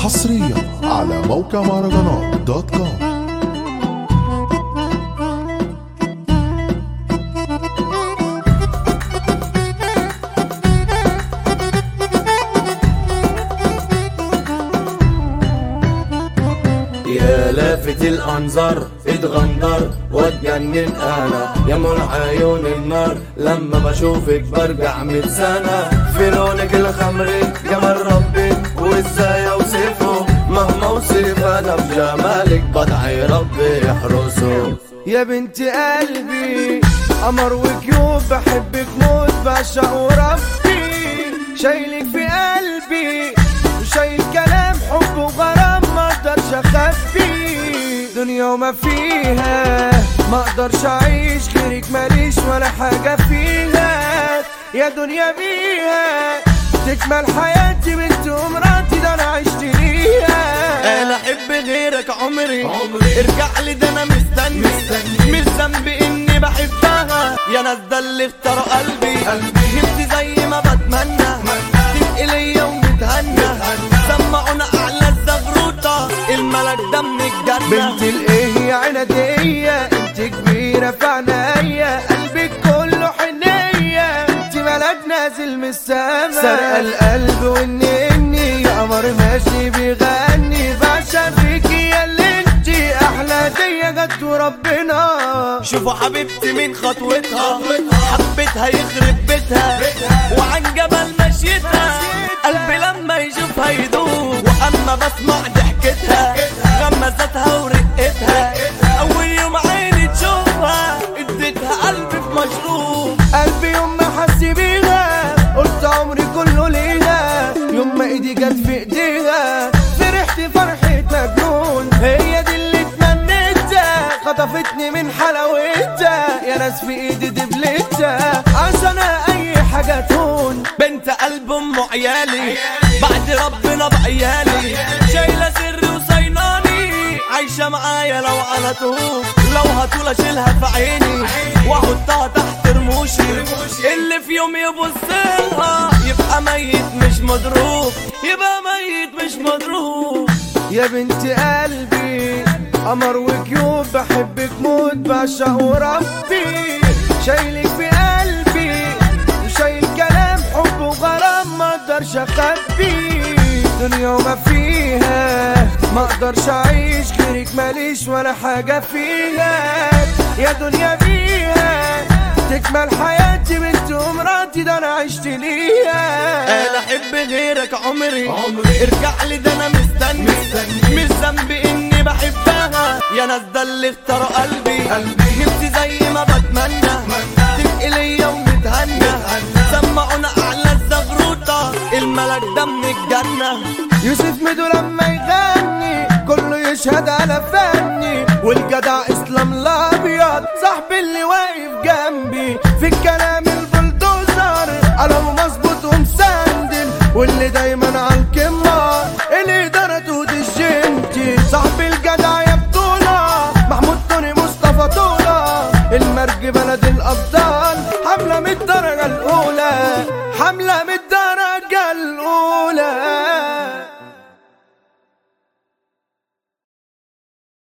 حصريا على موقع مهرجانات دوت كوم يا لافت الانظار اتغندر واتجنن انا يا من عيون النار لما بشوفك برجع مية سنة في لونك الخمري جمال ربي وازاي اوصفه مهما اوصف انا بجمالك بدعي ربي يحرسه يا بنت قلبي قمر وكيوب بحبك موت بعشق وربي شايلك في قلبي وشايل كلام حب وغرام ما اقدرش اخبي دنيا وما فيها ما اقدرش اعيش غيرك ماليش ولا حاجة فيها يا دنيا بيها تكمل حياتي بنت ومراتي ده انا عشت ليها انا احب غيرك عمري ارجع لي ده انا مستني مش ذنبي اني بحبها يا ناس ده اللي اختاروا قلبي نفسي زي ما بتمنى تبقي ليا ومتهنى سمعونا اعلى الزغروطه الملك ده من الجنه بنت الايه يا عنادية انت كبيرة في عنايا قلبك كله حنية انت ملاك نازل من السما سرق القلب والنني يا قمر ماشي بيغني بعشق فيكي يا اللي انت احلى دي جت وربنا شوفوا حبيبتي من خطوتها حبيتها يخرب بيتها وعن جبل مشيتها قلبي لما يشوفها يدوب واما بسمع ضحكتها غمزتها ورقتها اول يوم عيني تشوفها اديتها قلبي في مشروب قلبي يوم ما حس بيها قلت عمري كله ليها يوم ما ايدي جت في ايديها فرحت فرحة مجنون هي دي اللي اتمنيتها خطفتني من حلاوتها يا ناس في ايدي دبلتها عشان اي حاجة تهون بنت قلب ام عيالي بعد ربنا بعيالي شايله سر وصيناني عايشه معايا لو على طول لو هطول اشيلها في عيني واحطها تحت رموشي اللي في يوم يبص لها يبقى ميت مش مضروب يبقى ميت مش مضروب يا بنت قلبي قمر وكيوب بحبك موت بعشق وربي شايلك في قلبي وشايل كلام حب وغرام ما اقدرش اخبي دنيا وما فيها ما اقدرش اعيش غيرك ماليش ولا حاجة فيها يا دنيا بيها تكمل حياتي بنت ومراتي ده انا عشت ليها انا احب غيرك عمري ارجع لي ده انا مستني مش ذنبي اني بحبها يا ناس ده اللي اختاروا قلبي نفسي زي ما بتمنى تبقي ليا ومتهنى سمعونا اعلى الزغروطه الملك ده من الجنه يوسف ميدو لما يغني كله يشهد على فني والجدع اسلام الابيض صاحبي اللي واقف جنبي في الكلام البلدوزر قلمه مظبوط ومسندل واللي دايما على الكمة الإدارة تهدي الجنتي صاحبي الجدع يا بطولة محمود توني مصطفى طولة المرج بلد الأبطال حملة من الدرجة الأولى حملة من